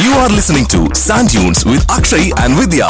You are listening to Sand Dunes with Akshay and Vidya.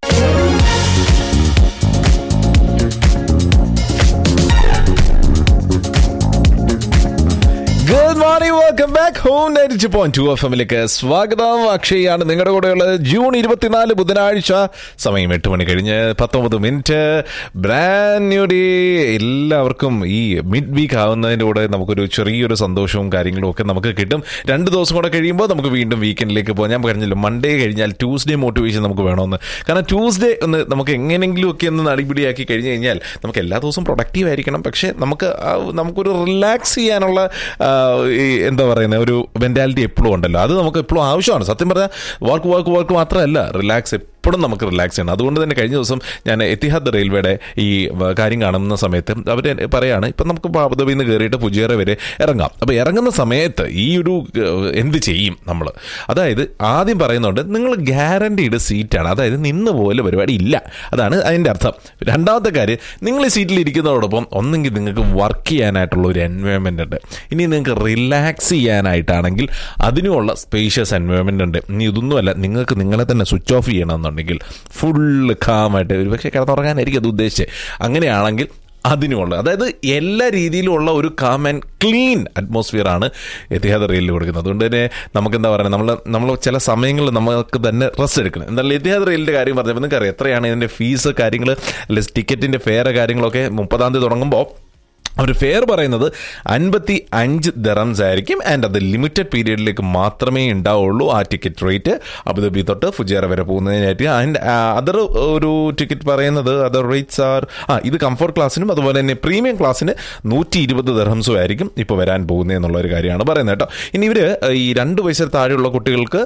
Good morning welcome back home ninety point two F എമ്മിലേക്ക് സ്വാഗതം അക്ഷയാണ് നിങ്ങളുടെ കൂടെയുള്ളത് June ഇരുപത്തിനാല് ബുധനാഴ്ച സമയം എട്ട് മണി കഴിഞ്ഞ് പത്തൊമ്പത് മിനിറ്റ് ബ്രാൻഡ് ന്യൂ ഡേ എല്ലാവർക്കും ഈ മിഡ് വീക്ക് ആവുന്നതിൻ്റെ കൂടെ നമുക്കൊരു ചെറിയൊരു സന്തോഷവും കാര്യങ്ങളും ഒക്കെ നമുക്ക് കിട്ടും രണ്ട് ദിവസം കൂടെ കഴിയുമ്പോൾ നമുക്ക് വീണ്ടും വീക്കെൻഡിലേക്ക് പോകാം ഞാൻ പറഞ്ഞല്ലോ മൺഡേ കഴിഞ്ഞാൽ ട്യൂസ്ഡേ മോട്ടിവേഷൻ നമുക്ക് വേണമെന്ന് കാരണം ട്യൂസ്ഡേ ഒന്ന് നമുക്ക് എങ്ങനെയെങ്കിലും ഒക്കെ ഒന്ന് നടിപിടിയാക്കി കഴിഞ്ഞ് കഴിഞ്ഞാൽ നമുക്ക് എല്ലാ ദിവസവും പ്രൊഡക്റ്റീവ് ആയിരിക്കണം പക്ഷേ നമുക്ക് ആ നമുക്കൊരു റിലാക്സ് ചെയ്യാനുള്ള ആ, ഈ എന്താ പറയുന്നത് ഒരു മെൻറ്റാലിറ്റി എപ്പോഴും ഉണ്ടല്ലോ അത് നമുക്ക് എപ്പോഴും ആവശ്യമാണ് സത്യം പറഞ്ഞാൽ വർക്ക് വർക്ക് വർക്ക് മാത്രമല്ല റിലാക്സ് എപ്പോഴും നമുക്ക് റിലാക്സ് ചെയ്യണം അതുകൊണ്ട് തന്നെ കഴിഞ്ഞ ദിവസം ഞാൻ എത്തിഹാദ് റെയിൽവേയുടെ ഈ വ- കാര്യം കാണുന്ന സമയത്ത് അവർ പറയാണ് ഇപ്പം നമുക്ക് അബുദാബിയിൽ നിന്ന് കയറിയിട്ട് ഫുജിയറ വരെ ഇറങ്ങാം അപ്പോൾ ഇറങ്ങുന്ന സമയത്ത് ഈ ഒരു ഏഹ്, എന്ത് ചെയ്യും നമ്മൾ അതായത് ആദ്യം പറയുന്നുണ്ട് നിങ്ങൾ ഗ്യാരണ്ടീഡ് സീറ്റാണ് അതായത് നിന്ന് പോലെ പരിപാടി ഇല്ല അതാണ് അതിൻ്റെ അർത്ഥം രണ്ടാമത്തെ കാര്യം നിങ്ങൾ ഈ സീറ്റിൽ ഇരിക്കുന്നതോടൊപ്പം ഒന്നെങ്കിൽ നിങ്ങൾക്ക് വർക്ക് ചെയ്യാനായിട്ടുള്ള ഒരു എൻവയോൺമെൻ്റ് ഉണ്ട് ഇനി നിങ്ങൾക്ക് റിലാക്സ് ചെയ്യാനായിട്ടാണെങ്കിൽ അതിനുമുള്ള സ്പേഷ്യസ് എൻവയോൺമെൻ്റ് ഉണ്ട് ഇനി ഇതൊന്നുമല്ല നിങ്ങൾക്ക് നിങ്ങളെ തന്നെ സ്വിച്ച് ഓഫ് ചെയ്യണമെന്നുണ്ടെങ്കിൽ ഫുള്ള് കാമായിട്ട് ഒരു പക്ഷേ കിടന്നുറങ്ങാനായിരിക്കും അത് ഉദ്ദേശിച്ചത് അങ്ങനെയാണെങ്കിൽ അതിനുമുള്ള അതായത് എല്ലാ രീതിയിലുമുള്ള ഒരു calm and clean atmosphere Etihad എത്തിഹാദ് റെയിലിൽ കൊടുക്കുന്നത് അതുകൊണ്ട് തന്നെ നമുക്ക് എന്താ പറയുക നമ്മൾ നമ്മൾ ചില സമയങ്ങളിൽ നമുക്ക് തന്നെ റെസ്റ്റ് എടുക്കണം എന്തായാലും എത്തിഹാദ് റെയിലിൻ്റെ കാര്യം പറഞ്ഞപ്പോൾ നിങ്ങൾക്ക് അറിയാം എത്രയാണ് ഇതിൻ്റെ ഫീസ് കാര്യങ്ങൾ അല്ലെങ്കിൽ ടിക്കറ്റിൻ്റെ ഫെയർ കാര്യങ്ങളൊക്കെ മുപ്പതാം തീയതി തുടങ്ങുമ്പോൾ അവർ ഫെയർ പറയുന്നത് അൻപത്തി അഞ്ച് ദറംസ് ആയിരിക്കും ആൻഡ് അത് ലിമിറ്റഡ് പീരീഡിലേക്ക് മാത്രമേ ഉണ്ടാവുള്ളൂ ആ ടിക്കറ്റ് റേറ്റ് അബുദാബി തൊട്ട് ഫുജേറ വരെ പോകുന്നതിനായിട്ട് ആൻഡ് അതർ ഒരു ടിക്കറ്റ് പറയുന്നത് അതർ റേറ്റ്സ് ആർ ആ ഇത് കംഫർട്ട് ക്ലാസ്സിനും അതുപോലെ തന്നെ പ്രീമിയം ക്ലാസ്സിന് നൂറ്റി ഇരുപത് ദർഹംസും ആയിരിക്കും ഇപ്പോൾ വരാൻ പോകുന്നത് എന്നുള്ള ഒരു കാര്യമാണ് പറയുന്നത് കേട്ടോ ഇനി ഇവർ ഈ രണ്ട് വയസ്സിൽ താഴെയുള്ള കുട്ടികൾക്ക്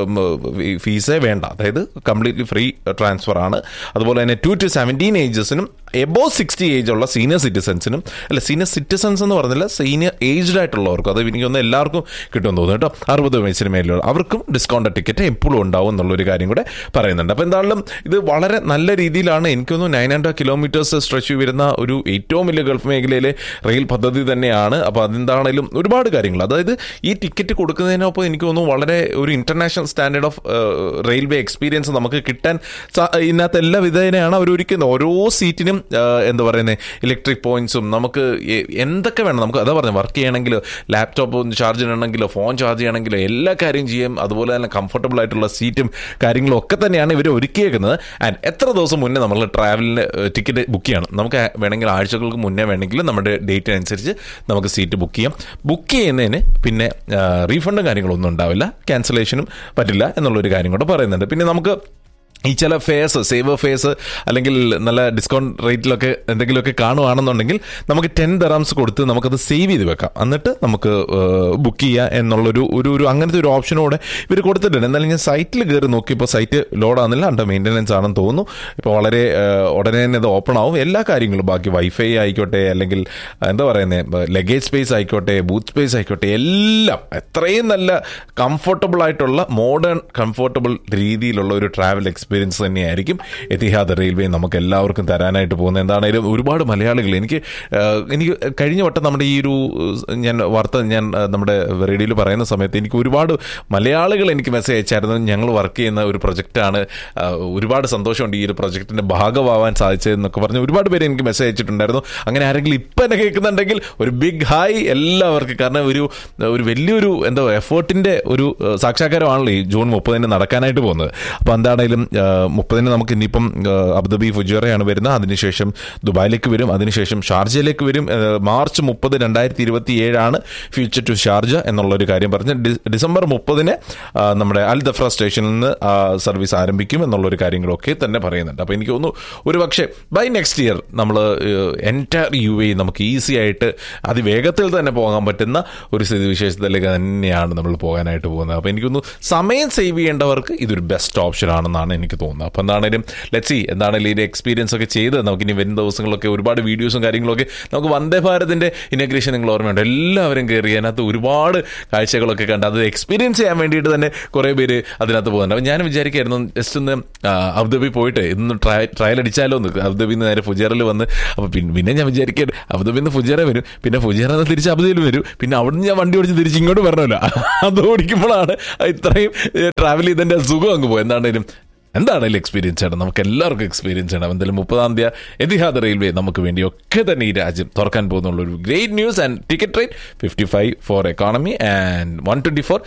ഫീസേ വേണ്ട അതായത് കംപ്ലീറ്റ്ലി ഫ്രീ ട്രാൻസ്ഫർ ആണ് അതുപോലെ തന്നെ ടു ടു സെവൻറ്റീൻ ഏജസിനും എബോ സിക്സ്റ്റി ഏജ് ഉള്ള സീനിയർ സിറ്റിസൺസിനും അല്ല സീനിയർ സിറ്റിസൺസ് എന്ന് പറഞ്ഞില്ല സീനിയർ ഏജ്ഡ് ആയിട്ടുള്ളവർക്കും അത് എനിക്ക് തോന്നുന്നു എല്ലാവർക്കും കിട്ടുമെന്ന് തോന്നുന്നു കേട്ടോ അറുപത് വയസ്സിന് മേലുള്ള അവർക്കും ഡിസ്കൗണ്ട് ടിക്കറ്റ് എപ്പോഴും ഉണ്ടാവും എന്നുള്ളൊരു കാര്യം കൂടെ പറയുന്നുണ്ട് അപ്പോൾ എന്തായാലും ഇത് വളരെ നല്ല രീതിയിലാണ് എനിക്കൊന്ന് നയൻ ഹൺഡ്രഡ് കിലോമീറ്റേഴ്സ് സ്ട്രെച്ച് വരുന്ന ഒരു ഏറ്റവും വലിയ ഗൾഫ് മേഖലയിലെ റെയിൽ പദ്ധതി തന്നെയാണ് അപ്പോൾ അതെന്താണെങ്കിലും ഒരുപാട് കാര്യങ്ങൾ അതായത് ഈ ടിക്കറ്റ് കൊടുക്കുന്നതിനൊപ്പം എനിക്ക് തോന്നുന്നു വളരെ ഒരു international standard of railway experience നമുക്ക് കിട്ടാൻ സാ- ഇതിനകത്ത് എല്ലാ വിധേനയാണ് അവർ ഒരുക്കുന്നത് ഓരോ സീറ്റിനും ആ, എന്താ പറയുന്നത് ഇലക്ട്രിക് പോയിന്റ്സും നമുക്ക് എ- എന്തൊക്കെ വേണം നമുക്ക് അതാ പറഞ്ഞു വർക്ക് ചെയ്യണമെങ്കിലോ ലാപ്ടോപ്പ് ചാർജ് ചെയ്യണമെങ്കിലോ ഫോൺ ചാർജ് ചെയ്യണമെങ്കിലോ എല്ലാ കാര്യം ചെയ്യും അതുപോലെ തന്നെ കംഫർട്ടബിൾ ആയിട്ടുള്ള സീറ്റും കാര്യങ്ങളും ഒക്കെ തന്നെയാണ് ഇവർ ഒരുക്കിയേക്കുന്നത് ആൻഡ് എത്ര ദിവസം മുന്നേ നമ്മൾ ട്രാവലിന് ടിക്കറ്റ് ബുക്ക് ചെയ്യണം നമുക്ക് വേണമെങ്കിൽ ആഴ്ചകൾക്ക് മുന്നേ വേണമെങ്കിൽ നമ്മുടെ ഡേറ്റിനനുസരിച്ച് നമുക്ക് സീറ്റ് ബുക്ക് ചെയ്യാം ബുക്ക് ചെയ്യുന്നതിന് പിന്നെ റീഫണ്ടും കാര്യങ്ങളൊന്നും ഉണ്ടാവില്ല ക്യാൻസലേഷനും പറ്റില്ല എന്നുള്ളൊരു കാര്യം കൂടെ പറയുന്നുണ്ട് പിന്നെ നമുക്ക് ഈ ചില ഫേസ് സേവർ ഫേസ് അല്ലെങ്കിൽ നല്ല ഡിസ്കൗണ്ട് റേറ്റിലൊക്കെ എന്തെങ്കിലുമൊക്കെ കാണുവാണെന്നുണ്ടെങ്കിൽ നമുക്ക് ടെൻ ദറാംസ് കൊടുത്ത് നമുക്കത് സേവ് ചെയ്ത് വെക്കാം എന്നിട്ട് നമുക്ക് ബുക്ക് ചെയ്യുക എന്നുള്ളൊരു ഒരു ഒരു അങ്ങനത്തെ ഒരു ഓപ്ഷനോടെ ഇവർ കൊടുത്തിട്ടുണ്ട് എന്നാലും ഞാൻ സൈറ്റിൽ കയറി നോക്കിയപ്പോൾ സൈറ്റ് ലോഡ് ആകുന്നില്ല അണ്ടർ മെയിൻ്റനൻസ് ആണെന്ന് തോന്നുന്നു ഇപ്പോൾ വളരെ ഏഹ്, ഉടനെ തന്നെ അത് ഓപ്പൺ ആവും എല്ലാ കാര്യങ്ങളും ബാക്കി വൈഫൈ ആയിക്കോട്ടെ അല്ലെങ്കിൽ എന്താ പറയുന്നത് ലഗേജ് സ്പേസ് ആയിക്കോട്ടെ ബൂത്ത് സ്പേസ് ആയിക്കോട്ടെ എല്ലാം എത്രയും നല്ല കംഫർട്ടബിൾ ആയിട്ടുള്ള മോഡേൺ കംഫർട്ടബിൾ രീതിയിലുള്ള ഒരു ട്രാവൽ എക്സ്പീരിയൻസ് തന്നെയായിരിക്കും എത്തിഹാദ് റെയിൽവേ നമുക്ക് എല്ലാവർക്കും തരാനായിട്ട് പോകുന്നത് എന്താണെങ്കിലും ഒരുപാട് മലയാളികൾ എനിക്ക് ആഹ്, എനിക്ക് കഴിഞ്ഞ വട്ടം നമ്മുടെ ഈ ഒരു ഏഹ്, ഞാൻ വാർത്ത ഞാൻ ആഹ്, നമ്മുടെ റേഡിയോയിൽ പറയുന്ന സമയത്ത് എനിക്ക് ഒരുപാട് മലയാളികൾ എനിക്ക് മെസ്സേജ് അയച്ചായിരുന്നു ഞങ്ങൾ വർക്ക് ചെയ്യുന്ന ഒരു പ്രൊജക്റ്റാണ് ഒരുപാട് സന്തോഷമുണ്ട് ഈ ഒരു പ്രൊജക്റ്റിന്റെ ഭാഗമാവാൻ സാധിച്ചതെന്നൊക്കെ പറഞ്ഞ് ഒരുപാട് പേര് എനിക്ക് മെസ്സേജ് അയച്ചിട്ടുണ്ടായിരുന്നു അങ്ങനെ ആരെങ്കിലും ഇപ്പം എന്നെ കേൾക്കുന്നുണ്ടെങ്കിൽ ഒരു ബിഗ് ഹായ് എല്ലാവർക്കും കാരണം ഒരു ഒരു വലിയൊരു എന്താ പറയുക എഫേർട്ടിന്റെ ഒരു ഏഹ്, സാക്ഷാത്കാരമാണല്ലോ ഈ ജൂൺ മുപ്പതിന് നടക്കാനായിട്ട് പോകുന്നത് അപ്പോൾ എന്താണെങ്കിലും ഏഹ്, മുപ്പതിന് നമുക്ക് ഇനിയിപ്പം ഏഹ്, അബുദാബി ഫുജേറയാണ് വരുന്നത് അതിനുശേഷം ദുബായിലേക്ക് വരും അതിനുശേഷം ഷാർജയിലേക്ക് വരും ഏഹ്, മാർച്ച് മുപ്പത് രണ്ടായിരത്തി ഇരുപത്തി ഏഴാണ് ഫ്യൂച്ചർ ടു ഷാർജ എന്നുള്ളൊരു കാര്യം പറഞ്ഞ് ഡി- ഡിസംബർ മുപ്പതിന് ആ, നമ്മുടെ അൽ ദഫ്ര സ്റ്റേഷനിൽ നിന്ന് ആ, സർവീസ് ആരംഭിക്കും എന്നുള്ളൊരു കാര്യങ്ങളൊക്കെ തന്നെ പറയുന്നുണ്ട് അപ്പോൾ എനിക്ക് തോന്നുന്നു ഒരു പക്ഷേ ബൈ നെക്സ്റ്റ് ഇയർ നമ്മൾ എൻറ്റയർ യു എ നമുക്ക് ഈസി ആയിട്ട് അതിവേഗത്തിൽ തന്നെ പോകാൻ പറ്റുന്ന ഒരു സ്ഥിതിവിശേഷത്തിലേക്ക് തന്നെയാണ് നമ്മൾ പോകാനായിട്ട് പോകുന്നത് അപ്പോൾ എനിക്കൊന്ന് സമയം സേവ് ചെയ്യേണ്ടവർക്ക് ഇതൊരു ബെസ്റ്റ് ഓപ്ഷൻ ആണെന്നാണ് എനിക്ക് എനിക്ക് തോന്നുന്നത് അപ്പം എന്താണേലും ലെറ്റ്സി എന്താണെങ്കിലും ഇതിന്റെ എക്സ്പീരിയൻസ് ഒക്കെ ചെയ്ത് നമുക്ക് ഇനി വരുന്ന ദിവസങ്ങളിലൊക്കെ ഒരുപാട് വീഡിയോസും കാര്യങ്ങളൊക്കെ നമുക്ക് വന്ദേ ഭാരതിന്റെ ഇനഗ്രേഷൻ നിങ്ങൾ ഓർമ്മയുണ്ട് എല്ലാവരും കയറി അതിനകത്ത് ഒരുപാട് കാഴ്ചകളൊക്കെ കണ്ട് അത് എക്സ്പീരിയൻസ് ചെയ്യാൻ വേണ്ടിയിട്ട് തന്നെ കുറേ പേര് അതിനകത്ത് പോകുന്നുണ്ട് അപ്പം ഞാൻ വിചാരിക്കായിരുന്നു ജസ്റ്റ് ഒന്ന് ആ, അബുദാബി പോയിട്ട് ഇന്ന് ട്രയ ട്രയൽ അടിച്ചാലോ എന്ന് അബുദാബിയിൽ നിന്ന് നേരെ ഫുജേറിൽ വന്ന് അപ്പോൾ പിന്നെ ഞാൻ വിചാരിക്കാൻ അബുദാബിയിൽ നിന്ന് ഫുജേറ വരും പിന്നെ ഫുജേറ നിന്ന് തിരിച്ച് അബുദാബിയിൽ വരും പിന്നെ അവിടെ നിന്ന് ഞാൻ വണ്ടി ഓടിച്ച് തിരിച്ച് ഇങ്ങോട്ട് വരണമല്ലോ അത് ഓടിക്കുമ്പോഴാണ് ഇത്രയും ട്രാവൽ ചെയ്തതിൻ്റെ സുഖം അങ്ങ് പോയി എന്താണേലും എന്താണേലും എക്സ്പീരിയൻസ് ചെയ്യണം നമുക്ക് എല്ലാവർക്കും എക്സ്പീരിയൻസ് ചെയ്യണം എന്തായാലും മുപ്പതാം തീയതി എതിഹാദ് റെയിൽവേ നമുക്ക് വേണ്ടി ഒക്കെ തന്നെ ഈ രാജ്യം തുറക്കാൻ പോകുന്നുള്ള ഒരു great news and ticket rate fifty five for economy and one twenty four